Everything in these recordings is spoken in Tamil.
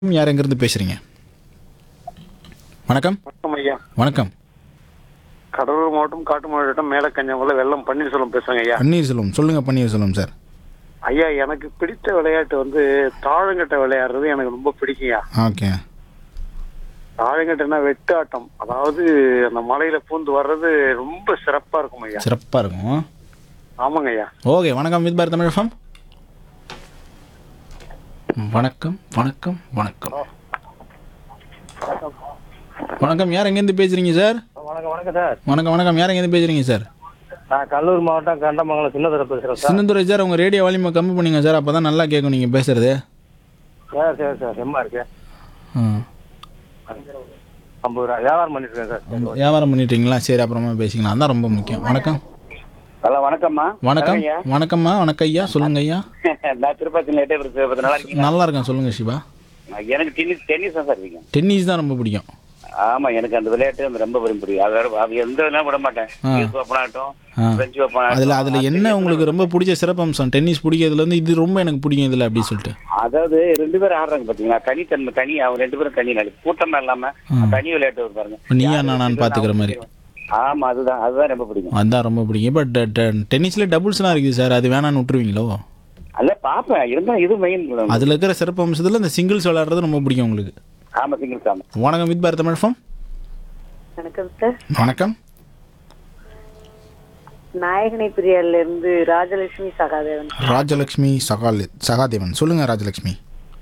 யார் எங்கேருந்து பேசுகிறீங்க வணக்கம் வணக்கம் ஐயா வணக்கம் கடலூர் மாவட்டம் காட்டு மாவட்டம் மேலக்கஞ்சங்குள்ள வெள்ளம் பன்னீர்செல்வம் பேசுறேங்க ஐயா பன்னீர்செல்வம் சொல்லுங்கள் பன்னீர்செல்வம் சார் ஐயா எனக்கு பிடித்த விளையாட்டு வந்து தாழங்கட்டை விளையாடுறது எனக்கு ரொம்ப பிடிக்கும்யா ஓகே தாழங்கட்டைனா வெட்டு ஆட்டம் அதாவது அந்த மலையில பூந்து வர்றது ரொம்ப சிறப்பா இருக்கும் ஐயா சிறப்பாக இருக்கும் ஆமாங்க ஐயா ஓகே வணக்கம் வித் பாரத் தமிழ் ஃபம் வணக்கம் வணக்கம் வணக்கம் வணக்கம் யார் எங்கேருந்து பேசுகிறீங்க சார் வணக்கம் வணக்கம் சார் வணக்கம் வணக்கம் யார் எங்கேருந்து பேசுகிறீங்க சார் நான் கடலூர் மாவட்டம் கண்டமங்கலம் சின்னதுரை பேசுகிறேன் சார் சின்னந்துரை சார் உங்கள் ரேடியோ வால்யூமை கம்மி பண்ணுங்க சார் அப்போ தான் நல்லா கேட்கும் நீங்கள் பேசுகிறது சார் சரி சார் செம்மா இருக்கு ஐம்பது ரூபா வியாபாரம் பண்ணிருக்கேன் சார் வியாபாரம் பண்ணிட்டீங்களா சரி அப்புறமா பேசிக்கலாம் அதான் ரொம்ப முக்கியம் வணக்கம் ஹலோ வணக்கம்மா வணக்கம் வணக்கம்மா வணக்கம் ஐயா சொல்லுங்க ஐயா நான் திருப்பதி லேட்டே பேசுறது நல்லா இருக்கீங்க நல்லா இருக்கேன் சொல்லுங்க சிவா எனக்கு டென்னிஸ் டென்னிஸ் தான் சார் இருக்கேன் டென்னிஸ் தான் ரொம்ப பிடிக்கும் ஆமா எனக்கு அந்த விளையாட்டு அந்த ரொம்ப விரும்பி பிடிக்கும் அது வேற அது எந்த இதெல்லாம் விட மாட்டேன் யூஸ் ஓப்பன் ஆகட்டும் ஆ. பிரெஞ்சு ஓப்பன் அதில் அதில் என்ன உங்களுக்கு ரொம்ப பிடிச்ச சிறப்பம்சம் டென்னிஸ் பிடிக்கிறதுலேருந்து இது ரொம்ப எனக்கு பிடிக்கும் இதில் அப்படி சொல்லிட்டு அதாவது ரெண்டு பேரும் ஆடுறாங்க பாத்தீங்களா தனித்தன்மை தனி அவங்க ரெண்டு பேரும் தனி நாடு கூட்டமா இல்லாம தனி விளையாட்டு ஒரு பாருங்க நீயா நான் பார்த்துக்கிற மாதிரி ஆமா அதுதான் அதுதான் ரொம்ப பிடிக்கும் அதுதான் ரொம்ப பிடிக்கும் பட் டென்னிஸில் டபுள்ஸ்லாம் இருக்குது சார் அது வேணான்னு விட்டுருவீங்களோ அல்ல பாப்பேன் இருந்தா இது மெயின் அதில் இருக்கிற சிறப்பம்சத்தில் இந்த சிங்கிள்ஸ் விளையாடுறது ரொம்ப பிடிக்கும் உங்களுக்கு ஆமா சிங்கிள்ஸ் ஆமா வணக்கம் வித் பாரத் தமிழ் ஃபம் வணக்கம் சார் வணக்கம் நாயகனை பிரியால இருந்து ராஜலட்சுமி சகாதேவன் ராஜலக்ஷ்மி சகால் சகாதேவன் சொல்லுங்கள் ராஜலக்ஷ்மி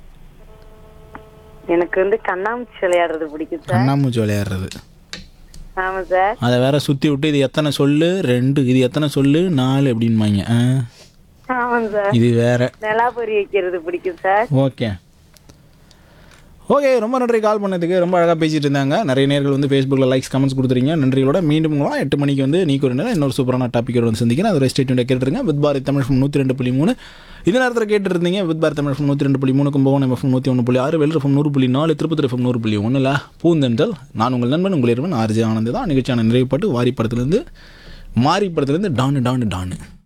எனக்கு வந்து கண்ணாமூச்சி விளையாடுறது பிடிக்கும் சார் கண்ணாமூச்சி விளையாடுறது ஆமா சார் அதை வேற சுற்றி விட்டு இது எத்தனை சொல்லு ரெண்டு இது எத்தனை சொல்லு நாலு அப்படின்பாங்க ஆ ஆமாங்க சார் இது வேற நிலா பொறி வைக்கிறது பிடிக்கும் சார் ஓகே ஓகே ரொம்ப நன்றி கால் பண்ணதுக்கு ரொம்ப அழகாக பேசிட்டு இருந்தாங்க நிறைய நேர்கள் வந்து ஃபேஸ்புக்கில் லைக்ஸ் கமெண்ட்ஸ் கொடுத்துறீங்க நன்றிகளோட மீண்டும் உங்களா எட்டு மணிக்கு வந்து நீ ஒரு நேரம் இன்னொரு சூப்பரான டாப்பிக்கோட வந்து சந்திக்கிறேன் அது ஸ்டேட்மெண்ட் கேட்டுருங்க வித் பாரத் தமிழ் ஃபம் நூற்றி ரெண்டு புள்ளி மூணு இந்த நேரத்தில் கேட்டு இருந்தீங்க வித் பாரத் தமிழ் ஃபம் நூற்றி ரெண்டு புள்ளி மூணு கும்பகோணம் எஃப்எம் நூற்றி ஒன்று புள்ளி ஆறு வெள்ளர் ஃபம் நூறு புள்ளி நாலு திருப்பதி எஃப்எம் நூறு புள்ளி ஒன்றில் பூந்தென்றல் நான் உங்கள் நண்பன் உங்கள் இருவன் ஆர்ஜி ஆனந்த் தான் நிகழ்ச்சியான நிறைவுப்பட்டு வாரி படத்துலேருந்து மாரி படத்துலேருந்து டானு டானு டானு